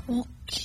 okay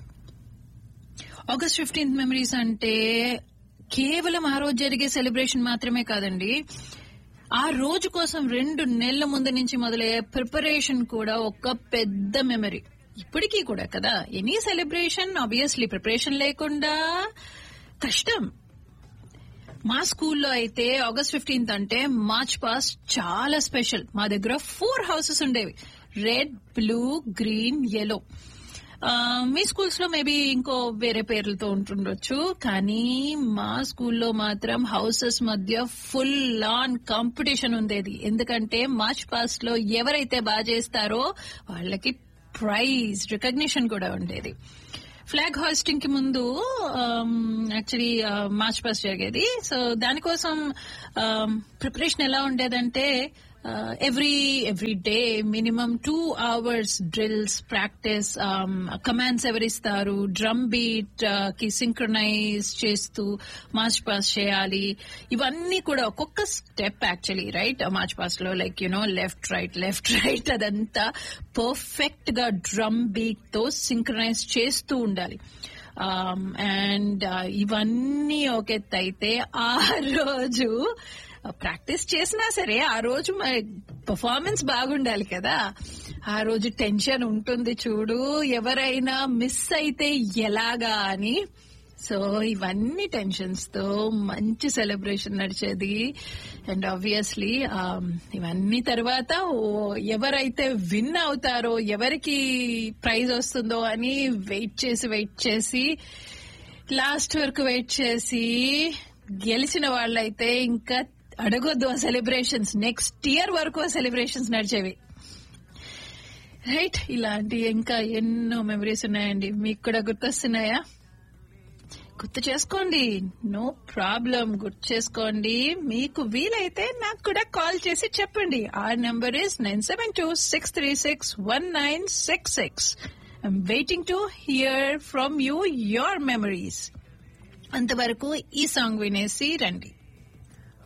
August fifteenth memories అంటే కేవలం ఆ రోజు జరిగే సెలబ్రేషన్ మాత్రమే కాదండి ఆ రోజు కోసం రెండు నెలల ముందు నుంచి మొదలయ్యే ప్రిపరేషన్ కూడా ఒక పెద్ద మెమరీ ఇప్పటికీ కూడా కదా ఎనీ సెలబ్రేషన్ ఆబ్వియస్లీ ప్రిపరేషన్ లేకుండా కష్టం మా స్కూల్లో అయితే ఆగస్ట్ ఫిఫ్టీన్త్ అంటే మార్చ్ పాస్ట్ చాలా స్పెషల్ మా దగ్గర ఫోర్ హౌసెస్ ఉండేవి రెడ్ బ్లూ గ్రీన్ ఎల్లో మీ స్కూల్స్ లో మేబీ ఇంకో వేరే పేర్లతో ఉంటుండొచ్చు కానీ మా స్కూల్లో మాత్రం హౌసెస్ మధ్య ఫుల్ ఆన్ కాంపిటీషన్ ఉండేది ఎందుకంటే మార్చ్ పాస్ట్ లో ఎవరైతే బాగా చేస్తారో వాళ్ళకి ప్రైజ్ రికగ్నిషన్ కూడా ఉండేది ఫ్లాగ్ హాస్టింగ్ కి ముందు యాక్చువల్లీ మార్చ్ పాస్ట్ జరిగేది సో దానికోసం ప్రిపరేషన్ ఎలా ఉండేదంటే every every day minimum two hours drills practice commands ఎవరిస్తారు డ్రమ్ బీట్ కి సింక్రనైజ్ చేస్తూ మార్చ్ పాస్ చేయాలి ఇవన్నీ కూడా ఒక్కొక్క step actually right march pass లో like you know left right left right అదంతా పర్ఫెక్ట్ గా డ్రమ్ బీట్ తో సింక్రనైజ్ చేస్తూ ఉండాలి అండ్ ఇవన్నీ ఒక ఎత్తు అయితే ఆ రోజు ప్రాక్టీస్ చేసినా సరే ఆ రోజు పర్ఫార్మెన్స్ బాగుండాలి కదా ఆ రోజు టెన్షన్ ఉంటుంది చూడు ఎవరైనా మిస్ అయితే ఎలాగా అని సో ఇవన్నీ టెన్షన్స్ తో మంచి సెలబ్రేషన్ నడిచేది అండ్ ఆబ్వియస్లీ ఇవన్నీ తర్వాత ఎవరైతే విన్ అవుతారో ఎవరికి ప్రైజ్ వస్తుందో అని వెయిట్ చేసి వెయిట్ చేసి లాస్ట్ వరకు వెయిట్ చేసి గెలిచిన వాళ్ళైతే ఇంకా అడగొద్దు ఆ సెలబ్రేషన్స్ నెక్స్ట్ ఇయర్ వరకు ఆ సెలబ్రేషన్స్ నడిచేవి రైట్ ఇలాంటి ఇంకా ఎన్నో మెమరీస్ ఉన్నాయండి మీకు కూడా గుర్తొస్తున్నాయా గుర్తు చేసుకోండి నో ప్రాబ్లం గుర్తు చేసుకోండి మీకు వీలైతే నాకు కూడా కాల్ చేసి చెప్పండి ఆ number is nine seven two six three six one nine six six I'm waiting to hear from you your memories అంతవరకు ఈ సాంగ్ వినేసి రండి